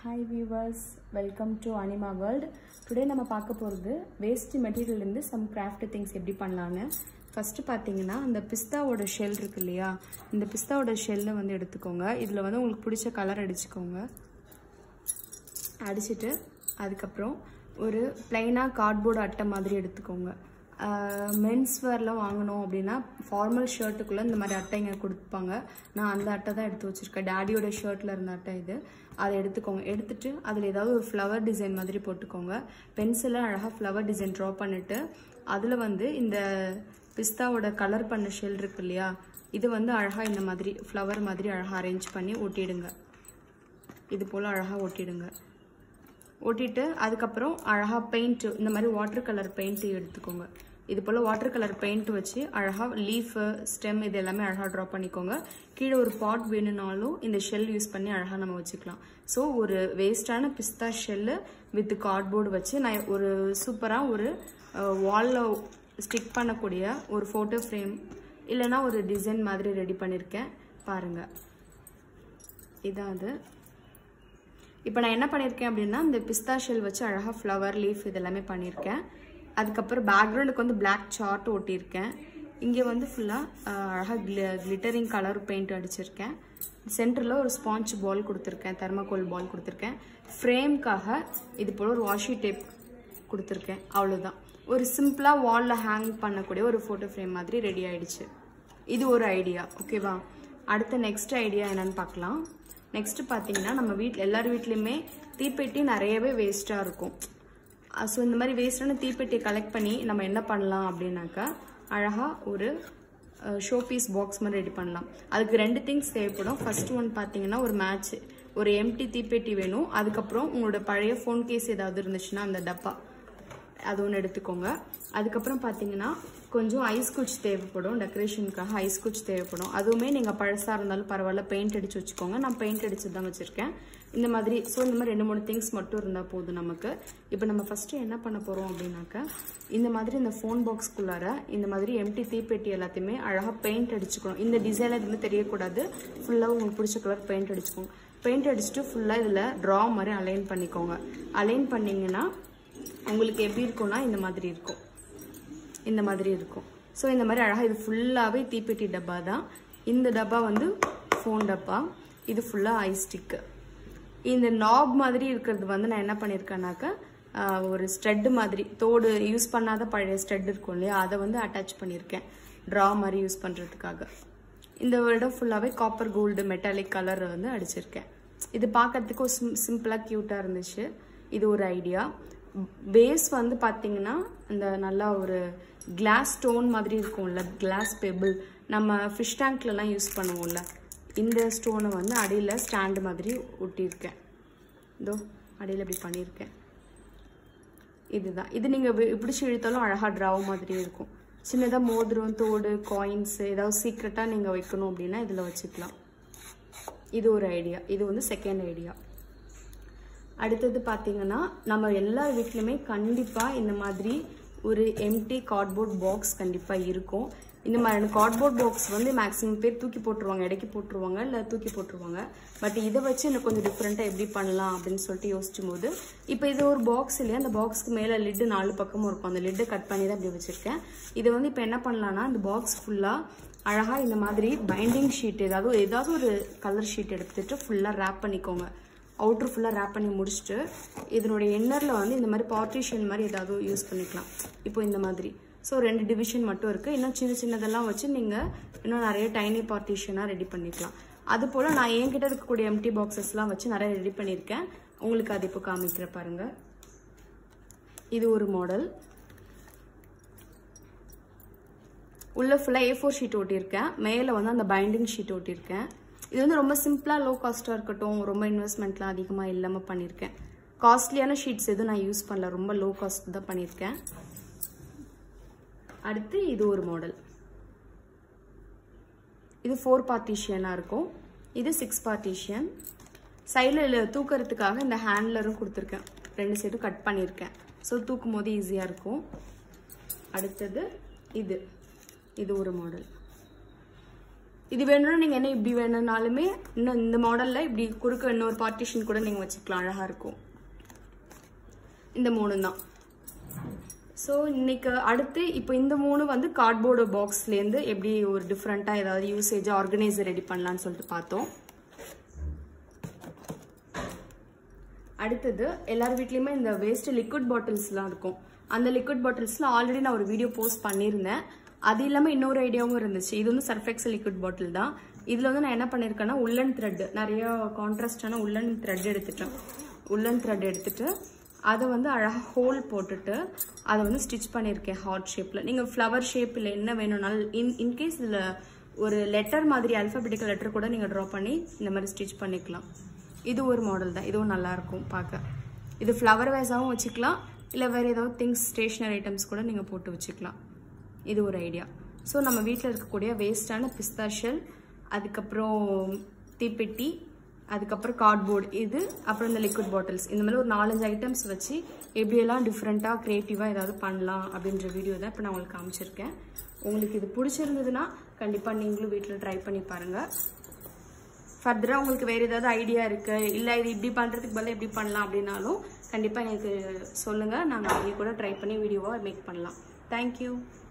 hi viewers welcome to Anima world today நம்ம பார்க்க போகிறது வேஸ்ட் மெட்டீரியல்லேருந்து சம் கிராஃப்ட் திங்ஸ் எப்படி பண்ணலான்னு ஃபஸ்ட்டு பார்த்தீங்கன்னா அந்த பிஸ்தாவோட ஷெல் இருக்கு இல்லையா இந்த பிஸ்தாவோட ஷெல்லை வந்து எடுத்துக்கோங்க இதில் வந்து உங்களுக்கு பிடிச்ச கலர் அடிச்சுக்கோங்க அடிச்சுட்டு அதுக்கப்புறம் ஒரு பிளைனாக கார்ட்போர்டு அட்டை மாதிரி எடுத்துக்கோங்க மென்ஸ் வேர்லாம் வாங்கணும் அப்படின்னா ஃபார்மல் ஷர்ட்டுக்குள்ளே இந்த மாதிரி அட்டைங்க கொடுப்பாங்க நான் அந்த அட்டை தான் எடுத்து வச்சுருக்கேன் டேடியோட ஷர்ட்டில் இருந்த அட்டை இது அதை எடுத்துக்கோங்க எடுத்துட்டு அதில் ஏதாவது ஒரு ஃப்ளவர் டிசைன் மாதிரி போட்டுக்கோங்க பென்சிலில் அழகாக ஃப்ளவர் டிசைன் ட்ரா பண்ணிவிட்டு அதில் வந்து இந்த பிஸ்தாவோட கலர் பண்ண ஷெல் இருக்கு இல்லையா இது வந்து அழகாக இந்த மாதிரி ஃப்ளவர் மாதிரி அழகாக அரேஞ்ச் பண்ணி ஒட்டிடுங்க இது போல் அழகாக ஒட்டிடுங்க ஒட்டிட்டு அதுக்கப்புறம் அழகாக பெயிண்ட் இந்த மாதிரி வாட்டர் கலர் பெயிண்ட் எடுத்துக்கோங்க இது போல் வாட்டர் கலர் பெயிண்ட் வச்சு அழகாக லீஃபு ஸ்டெம் இது எல்லாமே அழகாக ட்ரா பண்ணிக்கோங்க கீழே ஒரு பாட் வேணும்னாலும் இந்த ஷெல் யூஸ் பண்ணி அழகாக நம்ம வச்சுக்கலாம் ஸோ ஒரு வேஸ்டான பிஸ்தா ஷெல்லு வித் கார்ட்போர்டு வச்சு நான் ஒரு சூப்பராக ஒரு வாலில் ஸ்டிக் பண்ணக்கூடிய ஒரு ஃபோட்டோ ஃப்ரேம் இல்லைனா ஒரு டிசைன் மாதிரி ரெடி பண்ணியிருக்கேன் பாருங்கள் இதான் அது இப்போ நான் என்ன பண்ணியிருக்கேன் அப்படின்னா இந்த பிஸ்தா ஷெல் வச்சு அழகாக ஃப்ளவர் லீஃப் இதெல்லாமே பண்ணியிருக்கேன் அதுக்கப்புறம் பேக்ரவுண்டுக்கு வந்து பிளாக் சார்ட் ஒட்டியிருக்கேன் இங்கே வந்து ஃபுல்லாக அழகாக கிளி கிளிட்டரிங் கலர் பெயிண்ட் அடிச்சிருக்கேன் சென்டரில் ஒரு ஸ்பாஞ்ச் பால் கொடுத்துருக்கேன் தெர்மோகோல் பால் கொடுத்துருக்கேன் ஃப்ரேம்க்காக இது போல் ஒரு வாஷி டேப் கொடுத்துருக்கேன் அவ்வளோதான் ஒரு சிம்பிளாக வாலில் ஹேங் பண்ணக்கூடிய ஒரு ஃபோட்டோ ஃப்ரேம் மாதிரி ரெடி ஆயிடுச்சு இது ஒரு ஐடியா ஓகேவா அடுத்த நெக்ஸ்ட் ஐடியா என்னன்னு பார்க்கலாம் நெக்ஸ்ட் பார்த்தீங்கன்னா நம்ம வீட்டில் எல்லார் வீட்லேயுமே தீப்பெட்டி நிறையவே வேஸ்ட்டாக இருக்கும் ஸோ இந்த மாதிரி வேஸ்டான தீப்பெட்டியை கலெக்ட் பண்ணி நம்ம என்ன பண்ணலாம் அப்படின்னாக்கா அழகாக ஒரு ஷோ பீஸ் பாக்ஸ் மாதிரி ரெடி பண்ணலாம் அதுக்கு ரெண்டு திங்ஸ் தேவைப்படும் ஃபர்ஸ்ட் ஒன் பார்த்தீங்கன்னா ஒரு மேட்ச் ஒரு எம்டி தீப்பெட்டி வேணும் அதுக்கப்புறம் உங்களோட பழைய ஃபோன் கேஸ் ஏதாவது இருந்துச்சுன்னா அந்த டப்பா அது ஒன்று எடுத்துக்கோங்க அதுக்கப்புறம் பார்த்தீங்கன்னா கொஞ்சம் ஐஸ் குச் தேவைப்படும் டெக்கரேஷனுக்காக ஐஸ் குச் தேவைப்படும் அதுவுமே நீங்கள் பழசாக இருந்தாலும் பரவாயில்ல பெயிண்ட் அடித்து வச்சுக்கோங்க நான் பெயிண்ட் அடிச்சு தான் வச்சுருக்கேன் இந்த மாதிரி ஸோ இந்த மாதிரி ரெண்டு மூணு திங்ஸ் மட்டும் இருந்தால் போதும் நமக்கு இப்போ நம்ம ஃபஸ்ட்டு என்ன பண்ண போகிறோம் அப்படின்னாக்கா இந்த மாதிரி இந்த ஃபோன் பாக்ஸ்குள்ளார இந்த மாதிரி எம்டி தீப்பெட்டி எல்லாத்தையுமே அழகாக பெயிண்ட் அடிச்சுக்கணும் இந்த டிசைனில் எதுவுமே தெரியக்கூடாது ஃபுல்லாக உங்களுக்கு பிடிச்ச கலர் பெயிண்ட் அடிச்சுக்கோங்க பெயிண்ட் அடிச்சுட்டு ஃபுல்லாக இதில் ட்ரா மாதிரி அலைன் பண்ணிக்கோங்க அலைன் பண்ணிங்கன்னா உங்களுக்கு எப்படி இருக்கும்னா இந்த மாதிரி இருக்கும் இந்த மாதிரி இருக்கும் ஸோ இந்த மாதிரி அழகாக இது ஃபுல்லாகவே தீப்பெட்டி டப்பா தான் இந்த டப்பா வந்து ஃபோன் டப்பா இது ஃபுல்லாக ஐஸ் ஸ்டிக்கு இந்த நாப் மாதிரி இருக்கிறது வந்து நான் என்ன பண்ணியிருக்கேன்னாக்கா ஒரு ஸ்டெட்டு மாதிரி தோடு யூஸ் பண்ணாத பழைய ஸ்டெட் இருக்கும் இல்லையா அதை வந்து அட்டாச் பண்ணியிருக்கேன் ட்ரா மாதிரி யூஸ் பண்ணுறதுக்காக இந்த இடம் ஃபுல்லாகவே காப்பர் கோல்டு மெட்டாலிக் கலர் வந்து அடிச்சிருக்கேன் இது பார்க்கறதுக்கு ஒரு சிம் சிம்பிளாக க்யூட்டாக இருந்துச்சு இது ஒரு ஐடியா பேஸ் வந்து பார்த்தீங்கன்னா இந்த நல்லா ஒரு கிளாஸ் ஸ்டோன் மாதிரி இருக்கும்ல கிளாஸ் பெபிள் நம்ம ஃபிஷ் டேங்க்லலாம் யூஸ் பண்ணுவோம்ல இந்த ஸ்டோனை வந்து அடியில் ஸ்டாண்டு மாதிரி ஒட்டியிருக்கேன் இதோ அடியில் இப்படி பண்ணியிருக்கேன் இதுதான் இது நீங்கள் பிடிச்சி இழுத்தாலும் அழகாக ட்ராவ் மாதிரி இருக்கும் சின்னதாக மோதிரம் தோடு காயின்ஸ் ஏதாவது சீக்ரெட்டாக நீங்கள் வைக்கணும் அப்படின்னா இதில் வச்சுக்கலாம் இது ஒரு ஐடியா இது வந்து செகண்ட் ஐடியா அடுத்தது பார்த்தீங்கன்னா நம்ம எல்லா வீட்லையுமே கண்டிப்பாக இந்த மாதிரி ஒரு எம்டி கார்ட்போர்ட் பாக்ஸ் கண்டிப்பாக இருக்கும் இந்த மாதிரியான கார்ட்போர்ட் பாக்ஸ் வந்து மேக்ஸிமம் பேர் தூக்கி போட்டுருவாங்க இடைக்கி போட்டுருவாங்க இல்லை தூக்கி போட்டுருவாங்க பட் இதை வச்சு எனக்கு கொஞ்சம் டிஃப்ரெண்ட்டாக எப்படி பண்ணலாம் அப்படின்னு சொல்லிட்டு யோசிச்சும் போது இப்போ இது ஒரு பாக்ஸ் இல்லையா அந்த பாக்ஸ்க்கு மேலே லிட்டு நாலு பக்கமும் இருக்கும் அந்த லிட்டை கட் பண்ணி தான் இப்படி வச்சுருக்கேன் இதை வந்து இப்போ என்ன பண்ணலான்னா இந்த பாக்ஸ் ஃபுல்லாக அழகாக இந்த மாதிரி பைண்டிங் ஷீட் ஏதாவது ஏதாவது ஒரு கலர் ஷீட் எடுத்துட்டு ஃபுல்லாக ரேப் பண்ணிக்கோங்க அவுட்ரு ஃபுல்லாக ரேப் பண்ணி முடிச்சுட்டு இதனுடைய இன்னரில் வந்து இந்த மாதிரி பார்ட்டிஷன் மாதிரி ஏதாவது யூஸ் பண்ணிக்கலாம் இப்போ இந்த மாதிரி ஸோ ரெண்டு டிவிஷன் மட்டும் இருக்குது இன்னும் சின்ன சின்னதெல்லாம் வச்சு நீங்கள் இன்னும் நிறைய டைனி பார்ட்டிஷனாக ரெடி பண்ணிக்கலாம் அது போல் நான் என்கிட்ட இருக்கக்கூடிய எம்டி பாக்ஸஸ்லாம் வச்சு நிறைய ரெடி பண்ணியிருக்கேன் உங்களுக்கு அது இப்போ காமிக்கிற பாருங்கள் இது ஒரு மாடல் உள்ள ஃபுல்லாக ஏ ஃபோர் ஷீட் ஓட்டியிருக்கேன் மேலே வந்து அந்த பைண்டிங் ஷீட் ஓட்டியிருக்கேன் இது வந்து ரொம்ப சிம்பிளாக லோ காஸ்ட்டாக இருக்கட்டும் ரொம்ப இன்வெஸ்ட்மெண்ட்லாம் அதிகமாக இல்லாமல் பண்ணியிருக்கேன் காஸ்ட்லியான ஷீட்ஸ் எதுவும் நான் யூஸ் பண்ணல ரொம்ப லோ காஸ்ட் தான் பண்ணியிருக்கேன் அடுத்து இது ஒரு மாடல் இது ஃபோர் பார்ட்டிஷியனாக இருக்கும் இது சிக்ஸ் பார்ட்டிஷியன் சைடில் தூக்கிறதுக்காக இந்த ஹேண்ட்லரும் கொடுத்துருக்கேன் ரெண்டு சைடும் கட் பண்ணியிருக்கேன் ஸோ தூக்கும் போது ஈஸியாக இருக்கும் அடுத்தது இது இது ஒரு மாடல் இது வேணும்னா நீங்கள் என்ன இப்படி வேணும்னாலுமே இன்னும் இந்த மாடலில் இப்படி குறுக்க இன்னொரு பார்ட்டிஷன் கூட நீங்கள் வச்சுக்கலாம் அழகாக இருக்கும் இந்த மூணு தான் ஸோ இன்னைக்கு அடுத்து இப்போ இந்த மூணு வந்து கார்ட்போர்டு பாக்ஸ்லேருந்து எப்படி ஒரு டிஃப்ரெண்ட்டாக ஏதாவது யூசேஜ் ஆர்கனைசர் ரெடி பண்ணலான்னு சொல்லிட்டு பார்த்தோம் அடுத்தது எல்லார் வீட்லேயுமே இந்த வேஸ்ட் லிக்விட் பாட்டில்ஸ்லாம் இருக்கும் அந்த லிக்விட் பாட்டில்ஸில் ஆல்ரெடி நான் ஒரு வீடியோ போஸ்ட் பண்ணியிருந்தேன் அது இல்லாமல் இன்னொரு ஐடியாவும் இருந்துச்சு இது வந்து சர்ஃபெக்ஸ் லிக்விட் பாட்டில் தான் இதில் வந்து நான் என்ன பண்ணியிருக்கேன்னா உள்ளன் த்ரெட் நிறைய கான்ட்ராஸ்டான உள்ளன் த்ரெட் எடுத்துட்டேன் உள்ளன் த்ரெட் எடுத்துட்டு அதை வந்து அழகாக ஹோல் போட்டுட்டு அதை வந்து ஸ்டிச் பண்ணியிருக்கேன் ஹார்ட் ஷேப்பில் நீங்கள் ஃப்ளவர் ஷேப்பில் என்ன வேணும்னாலும் இன் இன்கேஸ் இதில் ஒரு லெட்டர் மாதிரி அல்ஃபபெட்டிக்கல் லெட்டர் கூட நீங்கள் ட்ரா பண்ணி இந்த மாதிரி ஸ்டிச் பண்ணிக்கலாம் இது ஒரு மாடல் தான் இதுவும் நல்லாயிருக்கும் பார்க்க இது ஃப்ளவர் வைஸாகவும் வச்சுக்கலாம் இல்லை வேறு ஏதாவது திங்ஸ் ஸ்டேஷ்னரி ஐட்டம்ஸ் கூட நீங்கள் போட்டு வச்சுக்கலாம் இது ஒரு ஐடியா ஸோ நம்ம வீட்டில் இருக்கக்கூடிய வேஸ்டான பிஸ்தா ஷெல் அதுக்கப்புறம் தீப்பெட்டி அதுக்கப்புறம் கார்ட்போர்டு இது அப்புறம் இந்த லிக்விட் பாட்டில்ஸ் இந்த மாதிரி ஒரு நாலஞ்சு ஐட்டம்ஸ் வச்சு எப்படியெல்லாம் டிஃப்ரெண்ட்டாக க்ரியேட்டிவாக ஏதாவது பண்ணலாம் அப்படின்ற வீடியோ தான் இப்போ நான் உங்களுக்கு காமிச்சிருக்கேன் உங்களுக்கு இது பிடிச்சிருந்ததுன்னா கண்டிப்பாக நீங்களும் வீட்டில் ட்ரை பண்ணி பாருங்கள் ஃபர்தராக உங்களுக்கு வேறு ஏதாவது ஐடியா இருக்குது இல்லை இது இப்படி பண்ணுறதுக்கு பதிலாக எப்படி பண்ணலாம் அப்படின்னாலும் கண்டிப்பாக எனக்கு சொல்லுங்கள் நாங்கள் அதையே கூட ட்ரை பண்ணி வீடியோவாக மேக் பண்ணலாம் தேங்க்யூ